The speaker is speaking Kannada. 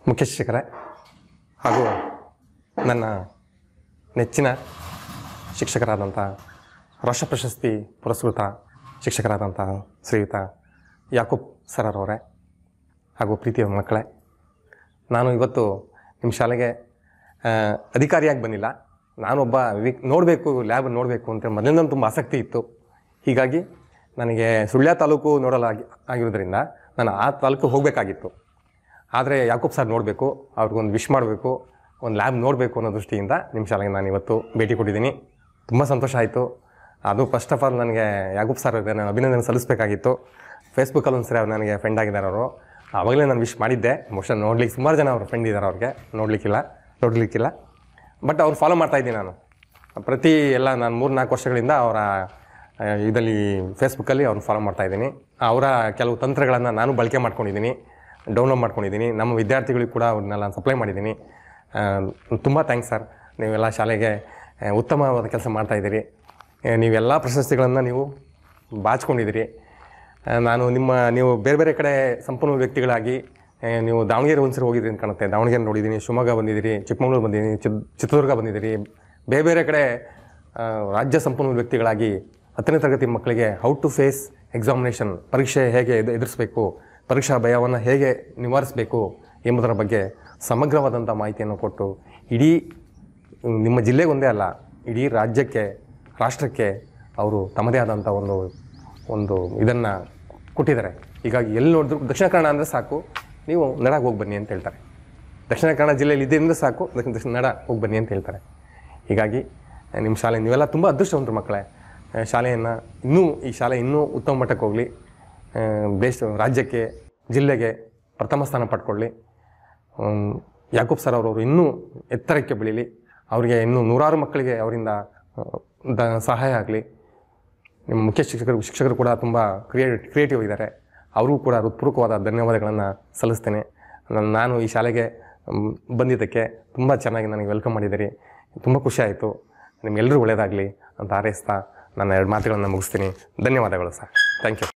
ಮುಖ್ಯ ಶಿಕ್ಷಕರೇ ಹಾಗೂ ನನ್ನ ನೆಚ್ಚಿನ ಶಿಕ್ಷಕರಾದಂಥ ರಾಷ್ಟ್ರ ಪ್ರಶಸ್ತಿ ಪುರಸ್ಕೃತ ಶಿಕ್ಷಕರಾದಂಥ ಶ್ರೀಯುತ ಯಾಕೂಬ್ ಸರರವರೇ ಹಾಗೂ ಪ್ರೀತಿಯ ಮಕ್ಕಳೇ ನಾನು ಇವತ್ತು ನಿಮ್ಮ ಶಾಲೆಗೆ ಆ, ಅಧಿಕಾರಿಯಾಗಿ ಬಂದಿಲ್ಲ ನಾನೊಬ್ಬ ವಿ ನೋಡಬೇಕು ಲ್ಯಾಬ್ ನೋಡಬೇಕು ಅಂತ ಮೊದಲಿಂದ ತುಂಬ ಆಸಕ್ತಿ ಇತ್ತು ಹೀಗಾಗಿ ನನಗೆ ಸುಳ್ಯ ತಾಲೂಕು ನೋಡಲಾಗಿ ಆಗಿರೋದ್ರಿಂದ ನಾನು ಆ ತಾಲೂಕು ಹೋಗಬೇಕಾಗಿತ್ತು ಆದರೆ ಯಾಕೂಬ್ ಸರ್ ನೋಡಬೇಕು ಅವ್ರಿಗೊಂದು ವಿಶ್ ಮಾಡಬೇಕು ಒಂದು ಲ್ಯಾಬ್ ನೋಡಬೇಕು ಅನ್ನೋ ದೃಷ್ಟಿಯಿಂದ ನಿಮ್ಮ ಶಾಲೆಗೆ ನಾನು ಇವತ್ತು ಭೇಟಿ ಕೊಟ್ಟಿದ್ದೀನಿ ತುಂಬ ಸಂತೋಷ ಆಯಿತು ಅದು ಫಸ್ಟ್ ಆಫ್ ಆಲ್ ನನಗೆ ಯಾಕೂಬ್ ಸರ್ ನಾನು ಅಭಿನಂದನೆ ಸಲ್ಲಿಸಬೇಕಾಗಿತ್ತು ಫೇಸ್ಬುಕ್ಕಲ್ಲಿ ಒಂದು ಸರಿ ಅವ್ರು ನನಗೆ ಫ್ರೆಂಡ್ ಆಗಿದ್ದಾರೆ ಅವರು ಆವಾಗಲೇ ನಾನು ವಿಶ್ ಮಾಡಿದ್ದೆ ಮೋಸ್ಟ್ಲಿ ನೋಡ್ಲಿಕ್ಕೆ ಸುಮಾರು ಜನ ಅವ್ರ ಫ್ರೆಂಡ್ ಇದ್ದಾರೆ ಅವ್ರಿಗೆ ನೋಡಲಿಕ್ಕಿಲ್ಲ ನೋಡಲಿಕ್ಕಿಲ್ಲ ಬಟ್ ಅವ್ರು ಫಾಲೋ ಮಾಡ್ತಾಯಿದ್ದೀನಿ ನಾನು ಪ್ರತಿ ಎಲ್ಲ ನಾನು ಮೂರು ನಾಲ್ಕು ವರ್ಷಗಳಿಂದ ಅವರ ಆ, ಇದರಲ್ಲಿ ಫೇಸ್ಬುಕ್ಕಲ್ಲಿ ಅವ್ರನ್ನ ಫಾಲೋ ಮಾಡ್ತಾಯಿದ್ದೀನಿ ಅವರ ಕೆಲವು ತಂತ್ರಗಳನ್ನು ನಾನು ಬಳಕೆ ಮಾಡ್ಕೊಂಡಿದ್ದೀನಿ ಡೌನ್ಲೋಡ್ ಮಾಡ್ಕೊಂಡಿದ್ದೀನಿ ನಮ್ಮ ವಿದ್ಯಾರ್ಥಿಗಳಿಗೆ ಕೂಡ ಅವ್ರನ್ನೆಲ್ಲ ಸಪ್ಲೈ ಮಾಡಿದ್ದೀನಿ ತುಂಬ ಥ್ಯಾಂಕ್ಸ್ ಸರ್ ನೀವೆಲ್ಲ ಶಾಲೆಗೆ ಆ, ಉತ್ತಮವಾದ ಕೆಲಸ ಮಾಡ್ತಾಯಿದ್ದೀರಿ ಆ, ನೀವೆಲ್ಲ ಪ್ರಶಸ್ತಿಗಳನ್ನು ನೀವು ಬಾಚ್ಕೊಂಡಿದ್ದೀರಿ ಆ, ನಾನು ನಿಮ್ಮ ನೀವು ಬೇರೆ ಬೇರೆ ಕಡೆ ಸಂಪನ್ಮೂಲ ವ್ಯಕ್ತಿಗಳಾಗಿ ಆ, ನೀವು ದಾವಣಗೆರೆ ಒಂದ್ಸರಿ ಹೋಗಿದ್ರಿ ಅಂತ ಕಾಣುತ್ತೆ ದಾವಣಗೆರೆ ನೋಡಿದ್ದೀನಿ ಶಿವಮೊಗ್ಗ ಬಂದಿದ್ದೀರಿ ಚಿಕ್ಕಮಗಳೂರು ಬಂದಿದ್ದೀನಿ ಚಿತ್ ಚಿತ್ರದುರ್ಗ ಬಂದಿದ್ದೀರಿ ಬೇರೆ ಬೇರೆ ಕಡೆ ಆ, ರಾಜ್ಯ ಸಂಪನ್ಮೂಲ ವ್ಯಕ್ತಿಗಳಾಗಿ ಹತ್ತನೇ ತರಗತಿ ಮಕ್ಕಳಿಗೆ ಹೌ ಟು ಫೇಸ್ ಎಕ್ಸಾಮಿನೇಷನ್ ಪರೀಕ್ಷೆ ಹೇಗೆ ಎದು ಎದುರಿಸಬೇಕು ಪರೀಕ್ಷಾ ಭಯವನ್ನು ಹೇಗೆ ನಿವಾರಿಸಬೇಕು ಎಂಬುದರ ಬಗ್ಗೆ ಸಮಗ್ರವಾದಂಥ ಮಾಹಿತಿಯನ್ನು ಕೊಟ್ಟು ಇಡೀ ನಿಮ್ಮ ಜಿಲ್ಲೆಗೊಂದೇ ಅಲ್ಲ ಇಡೀ ರಾಜ್ಯಕ್ಕೆ ರಾಷ್ಟ್ರಕ್ಕೆ ಅವರು ತಮ್ಮದೇ ಆದಂಥ ಒಂದು ಒಂದು ಇದನ್ನು ಕೊಟ್ಟಿದ್ದಾರೆ ಹೀಗಾಗಿ ಎಲ್ಲಿ ನೋಡಿದ್ರು ದಕ್ಷಿಣ ಕನ್ನಡ ಅಂದರೆ ಸಾಕು ನೀವು ನಡಾಗಿ ಹೋಗಿ ಬನ್ನಿ ಅಂತ ಹೇಳ್ತಾರೆ ದಕ್ಷಿಣ ಕನ್ನಡ ಜಿಲ್ಲೆಯಲ್ಲಿ ಇದರಿಂದ ಸಾಕು ದಕ್ಷಿಣ ದಕ್ಷಿಣ ನಡ ಹೋಗಿ ಬನ್ನಿ ಅಂತ ಹೇಳ್ತಾರೆ ಹೀಗಾಗಿ ಆ, ನಿಮ್ಮ ಶಾಲೆ ನೀವೆಲ್ಲ ತುಂಬ ಅದೃಷ್ಟವಂತರು ಮಕ್ಕಳೇ ಆ, ಶಾಲೆಯನ್ನು ಇನ್ನೂ ಈ ಶಾಲೆ ಇನ್ನೂ ಉತ್ತಮ ಮಟ್ಟಕ್ಕೆ ಹೋಗಲಿ ದೇಶ ರಾಜ್ಯಕ್ಕೆ ಜಿಲ್ಲೆಗೆ ಪ್ರಥಮ ಸ್ಥಾನ ಪಡ್ಕೊಳ್ಳಿ ಹ್ಮ್, ಯಾಕೂಬ್ ಸರ್ ಅವರವರು ಇನ್ನೂ ಎತ್ತರಕ್ಕೆ ಬೆಳೀಲಿ ಅವರಿಗೆ ಇನ್ನೂ ನೂರಾರು ಮಕ್ಕಳಿಗೆ ಅವರಿಂದ ಆ, ದ ಸಹಾಯ ಆಗಲಿ ನಿಮ್ಮ ಮುಖ್ಯ ಶಿಕ್ಷಕರು ಶಿಕ್ಷಕರು ಕೂಡ ತುಂಬ ಕ್ರಿಯೇ ಕ್ರಿಯೇಟಿವ್ ಇದ್ದಾರೆ ಅವ್ರಿಗೂ ಕೂಡ ಹೃತ್ಪೂರ್ವಕವಾದ ಧನ್ಯವಾದಗಳನ್ನು ಸಲ್ಲಿಸ್ತೇನೆ ನಾನು ನಾನು ಈ ಶಾಲೆಗೆ ಮ್, ಬಂದಿದ್ದಕ್ಕೆ ತುಂಬ ಚೆನ್ನಾಗಿ ನನಗೆ ವೆಲ್ಕಮ್ ಮಾಡಿದ್ದೀರಿ ತುಂಬ ಖುಷಿ ಆಯಿತು ನಿಮ್ಗೆಲ್ಲರೂ ಒಳ್ಳೆಯದಾಗಲಿ ಅಂತ ಹಾರೈಸ್ತಾ ನನ್ನ ಎರಡು ಮಾತುಗಳನ್ನು ಮುಗಿಸ್ತೀನಿ ಧನ್ಯವಾದಗಳು ಸರ್ ಥ್ಯಾಂಕ್ ಯು